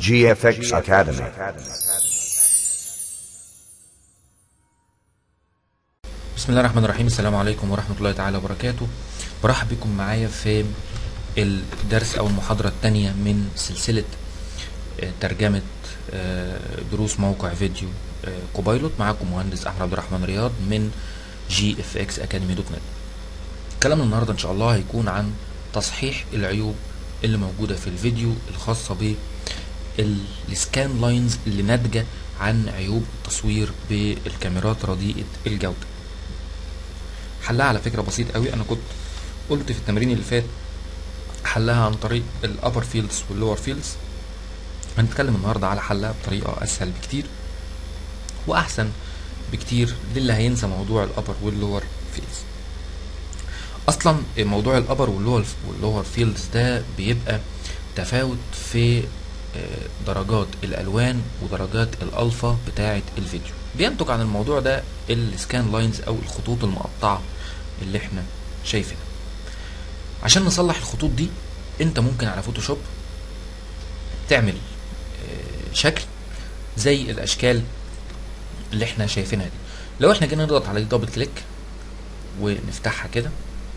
GFX Academy. بسم الله الرحمن الرحيم السلام عليكم ورحمة الله تعالى وبركاته برحب بكم معايا في الدرس أو المحاضرة الثانية من سلسلة آه، ترجمة آه، دروس موقع فيديو آه، كوبايلوت معاكم مهندس أحمد عبد الرحمن رياض من جي اف اكس اكاديمي دوت نت كلامنا النهارده ان شاء الله هيكون عن تصحيح العيوب اللي موجودة في الفيديو الخاصة ب السكان لاينز اللي ناتجة عن عيوب التصوير بالكاميرات رديئة الجودة حلها على فكرة بسيط قوي انا كنت قلت في التمرين اللي فات حلها عن طريق الابر فيلدز واللور فيلدز هنتكلم النهارده على حلها بطريقة اسهل بكتير واحسن بكتير للي هينسى موضوع الابر واللور فيلدز اصلا موضوع الابر واللور واللور فيلدز ده بيبقى تفاوت في آه، درجات الالوان ودرجات الالفا بتاعه الفيديو بينتج عن الموضوع ده السكان لاينز او الخطوط المقطعه اللي احنا شايفينها عشان نصلح الخطوط دي انت ممكن على فوتوشوب تعمل آه، شكل زي الاشكال اللي احنا شايفينها دي لو احنا جينا نضغط على دي دبل كليك ونفتحها كده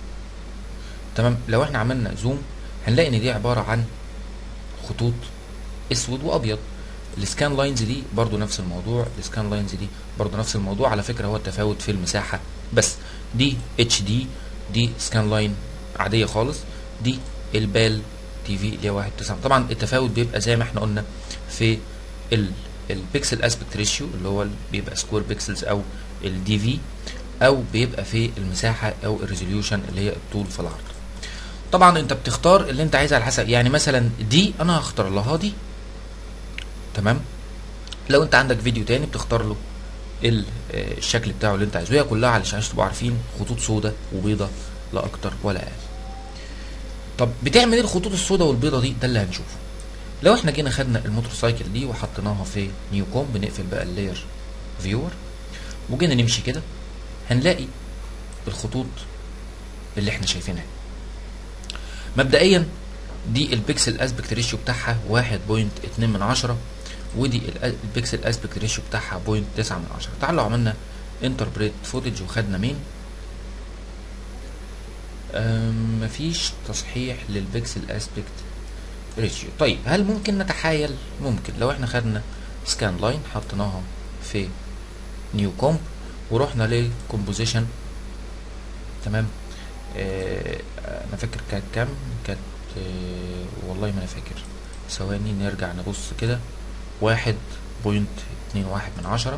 تمام لو احنا عملنا زوم هنلاقي ان دي عباره عن خطوط اسود وابيض السكان لاينز دي برضو نفس الموضوع السكان لاينز دي برضو نفس الموضوع على فكره هو التفاوت في المساحه بس دي اتش دي دي سكان لاين عاديه خالص دي البال تي في اللي هي واحد تسعة طبعا التفاوت بيبقى زي ما احنا قلنا في ال البيكسل اسبكت ريشيو اللي هو ال- بيبقى سكوير بيكسلز او الدي في او بيبقى في المساحه او الريزوليوشن اللي هي الطول في العرض طبعا انت بتختار اللي انت عايزها على حسب يعني مثلا دي انا هختار لها دي تمام لو انت عندك فيديو تاني بتختار له ال- آه، الشكل بتاعه اللي انت عايزه هي كلها علشان عشان تبقوا عارفين خطوط سوداء وبيضة لا اكتر ولا اقل طب بتعمل ايه الخطوط السوداء والبيضة دي ده اللي هنشوفه لو احنا جينا خدنا الموتور سايكل دي وحطيناها في نيو كوم بنقفل بقى اللاير فيور وجينا نمشي كده هنلاقي الخطوط اللي احنا شايفينها مبدئيا دي البيكسل اسبكت ريشيو بتاعها 1.2 من عشرة ودي ال- البيكسل اسبكت ريشيو بتاعها 0.9 من عشرة تعالوا لو عملنا انتربريت فوتج وخدنا مين أم، مفيش تصحيح للبيكسل اسبكت ريشيو طيب هل ممكن نتحايل ممكن لو احنا خدنا سكان لاين حطيناها في نيو كومب ورحنا لكومبوزيشن تمام آه انا فاكر كانت كام كانت آه والله ما انا فاكر ثواني نرجع نبص كده واحد بوينت اتنين واحد من عشرة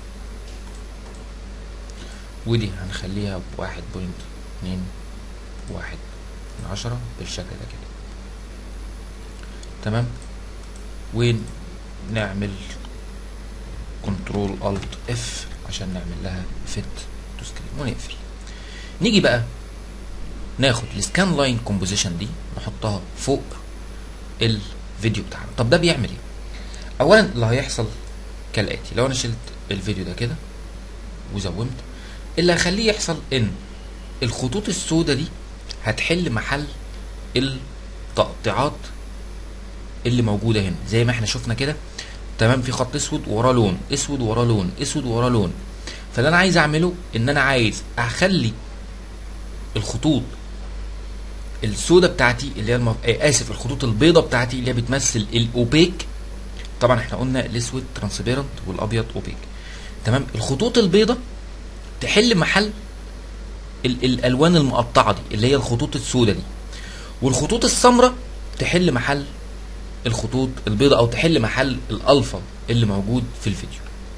ودي هنخليها بواحد بوينت اتنين واحد من عشرة بالشكل ده كده تمام ونعمل كنترول الت اف عشان نعمل لها فيت تو سكرين ونقفل نيجي بقى ناخد السكان لاين كومبوزيشن دي نحطها فوق الفيديو بتاعنا طب ده بيعمل ايه اولا اللي هيحصل كالاتي لو انا شلت الفيديو ده كده وزومت اللي هيخليه يحصل ان الخطوط السوداء دي هتحل محل التقطيعات اللي موجوده هنا زي ما احنا شفنا كده تمام في خط اسود وراه لون اسود وراه لون اسود وراه لون فاللي انا عايز اعمله ان انا عايز اخلي الخطوط السوداء بتاعتي اللي هي المف... آه اسف الخطوط البيضاء بتاعتي اللي هي بتمثل الاوبيك طبعا احنا قلنا الاسود ترانسبيرنت والابيض اوبيك تمام الخطوط البيضاء تحل محل ال... الالوان المقطعه دي اللي هي الخطوط السوداء دي والخطوط السمراء تحل محل الخطوط البيضاء او تحل محل الالفا اللي موجود في الفيديو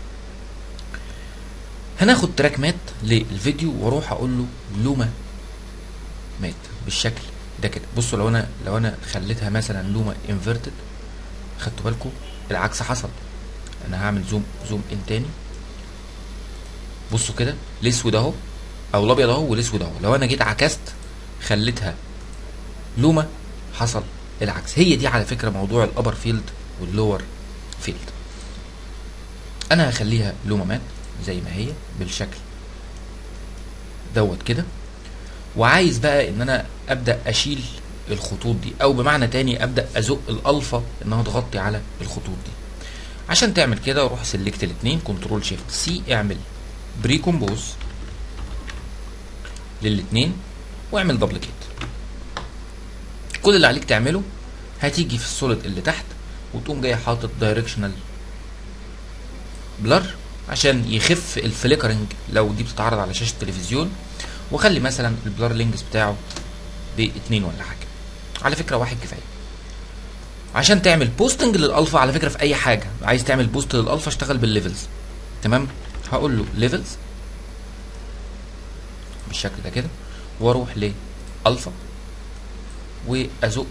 هناخد تراك مات للفيديو واروح اقول له لوما مات بالشكل ده كده بصوا لو انا لو انا خليتها مثلا لوما انفيرتد خدتوا بالكم العكس حصل انا هعمل زوم زوم ان تاني بصوا كده الاسود اهو او الابيض اهو والاسود اهو لو انا جيت عكست خليتها لوما حصل العكس هي دي على فكره موضوع الابر فيلد واللور فيلد انا هخليها لوما مات زي ما هي بالشكل دوت كده وعايز بقى ان انا ابدا اشيل الخطوط دي او بمعنى تاني ابدا ازق الالفا انها تغطي على الخطوط دي عشان تعمل كده روح سيلكت الاثنين كنترول شيفت سي اعمل بري كومبوز للاثنين واعمل دبليكيت كل اللي عليك تعمله هتيجي في السوليد اللي تحت وتقوم جاي حاطط دايركشنال بلر عشان يخف الفليكرنج لو دي بتتعرض على شاشه التلفزيون وخلي مثلا البلر لينجز بتاعه باتنين ولا حاجه على فكره واحد كفايه عشان تعمل بوستنج للالفا على فكره في اي حاجه عايز تعمل بوست للالفا اشتغل بالليفلز تمام هقول له ليفلز بالشكل ده كده واروح لالفا وازق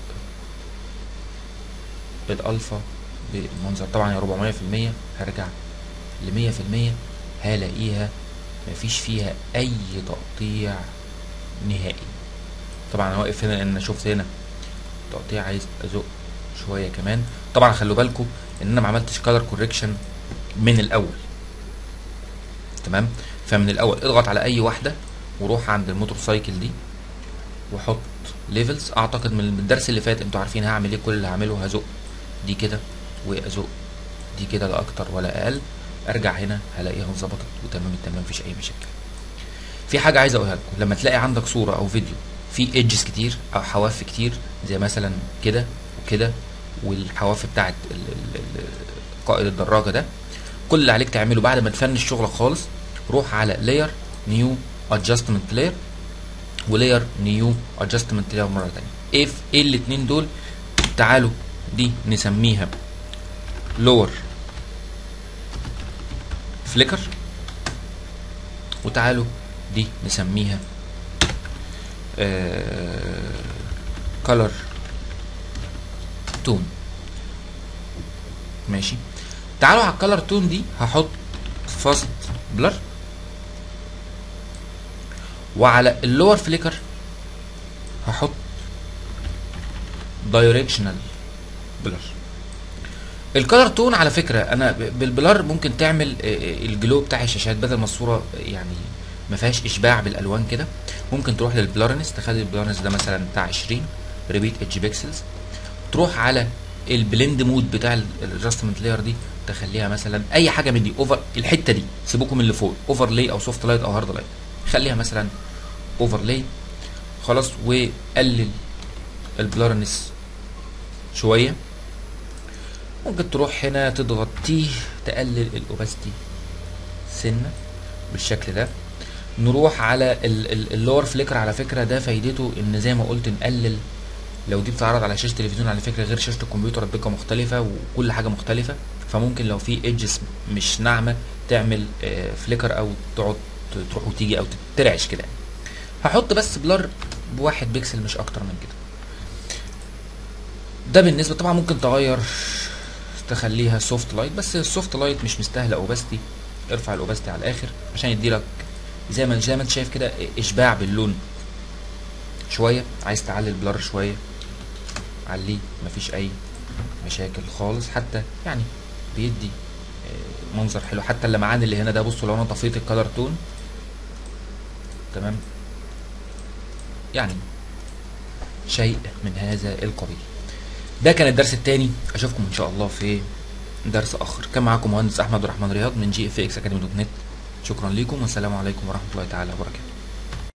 الالفا بالمنظر طبعا يا 400% هرجع ل 100% هلاقيها مفيش فيها اي تقطيع نهائي طبعا انا واقف هنا لان شفت هنا تقطيع عايز ازق شويه كمان طبعا خلوا بالكم ان انا ما عملتش كلر كوريكشن من الاول تمام فمن الاول اضغط على اي واحده وروح عند الموتور سايكل دي وحط ليفلز اعتقد من الدرس اللي فات انتوا عارفين هعمل ايه كل اللي هعمله هزق دي كده وازق دي كده لا اكتر ولا اقل ارجع هنا هلاقيها ظبطت وتمام التمام مفيش اي مشاكل في حاجه عايز اقولها لكم لما تلاقي عندك صوره او فيديو في ايدجز كتير او حواف كتير زي مثلا كده وكده والحواف بتاعت ال- ال- ال- قائد الدراجه ده كل اللي عليك تعمله بعد ما تفنش شغلك خالص روح على لاير نيو ادجستمنت لاير ولاير نيو ادجستمنت لاير مره ثانيه ايه في- ايه الاثنين دول تعالوا دي نسميها لور فليكر وتعالوا دي نسميها كولر تون ماشي تعالوا على الكالر تون دي هحط فاست بلر وعلى اللور فليكر هحط دايركشنال بلر الكالر تون على فكره انا ب- بالبلر ممكن تعمل آه، آه، الجلو بتاع الشاشات بدل ما الصوره يعني ما فيهاش اشباع بالالوان كده ممكن تروح للبلارنس تخلي البلارنس ده مثلا بتاع 20 ريبيت اتش بيكسلز تروح على البلند مود بتاع الادجستمنت لاير دي تخليها مثلا اي حاجه من دي اوفر الحته دي سيبوكم من اللي فوق اوفرلاي او سوفت لايت او هارد لايت خليها مثلا اوفرلاي خلاص وقلل البلارنس شويه ممكن تروح هنا تضغط تي تقلل الاوباستي سنه بالشكل ده نروح على اللور فليكر على فكره ده فايدته ان زي ما قلت نقلل لو دي بتتعرض على شاشه تلفزيون على فكره غير شاشه الكمبيوتر الدقه مختلفه وكل حاجه مختلفه فممكن لو في ايدجز مش ناعمه تعمل فليكر او تقعد تروح وتيجي او ترعش كده يعني. هحط بس بلر بواحد بيكسل مش اكتر من كده ده بالنسبه طبعا ممكن تغير تخليها سوفت لايت بس السوفت لايت مش مستاهله اوباستي ارفع الاوباستي على الاخر عشان يديلك زي ما زي ما انت شايف كده اشباع باللون شويه عايز تعلي البلر شويه عليه مفيش اي مشاكل خالص حتى يعني بيدي آه، منظر حلو حتى اللمعان اللي هنا ده بصوا لو انا طفيت الكالر تون تمام يعني شيء من هذا القبيل ده كان الدرس الثاني اشوفكم ان شاء الله في درس اخر كان معاكم مهندس احمد الرحمن رياض من جي اف اكس اكاديمي دوت نت شكرا لكم والسلام عليكم ورحمه الله تعالى وبركاته